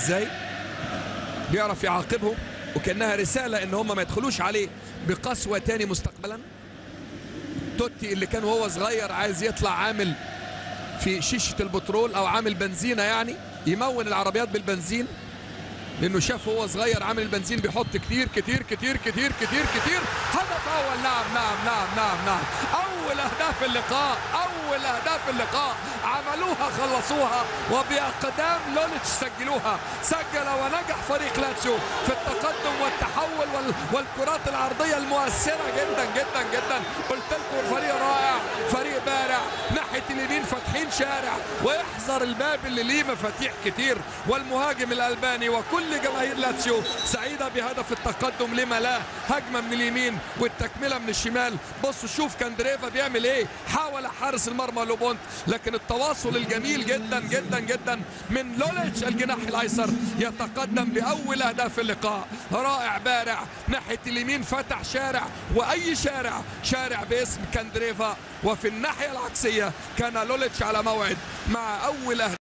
ازاي بيعرف يعاقبهم وكانها رساله ان هم ما يدخلوش عليه بقسوه تاني مستقبلا توتي اللي كان وهو صغير عايز يطلع عامل في شيشه البترول او عامل بنزينه يعني يمون العربيات بالبنزين لانه شاف وهو صغير عامل البنزين بيحط كتير كتير كتير كتير كتير كتير هدف اول نعم نعم نعم نعم نعم اول اهداف اللقاء اول اهداف اللقاء عملوها خلصوها وباقدام لونيتش سجلوها سجل ونجح فريق لاتسيو في التقدم والتحول وال... والكرات العرضيه المؤثره جدا جدا جدا قلت لكم فريق رائع فريق بارع ناحيه اليمين فاتحين شارع ويحذر الباب اللي ليه مفاتيح كتير والمهاجم الالباني وكل جماهير لاتسيو سعيده بهدف التقدم لما لا هجمه من اليمين والتكمله من الشمال بصوا شوف كاندريفا بيعمل ايه حاول حارس المرمى لوبونت لكن التواصل الجميل جدا جدا جدا من لوليتش الجناح الايسر يتقدم باول اهداف اللقاء رائع بارع ناحيه اليمين فتح شارع واي شارع شارع باسم كاندريفا وفي الناحيه العكسيه كان لوليتش على موعد مع اول اهداف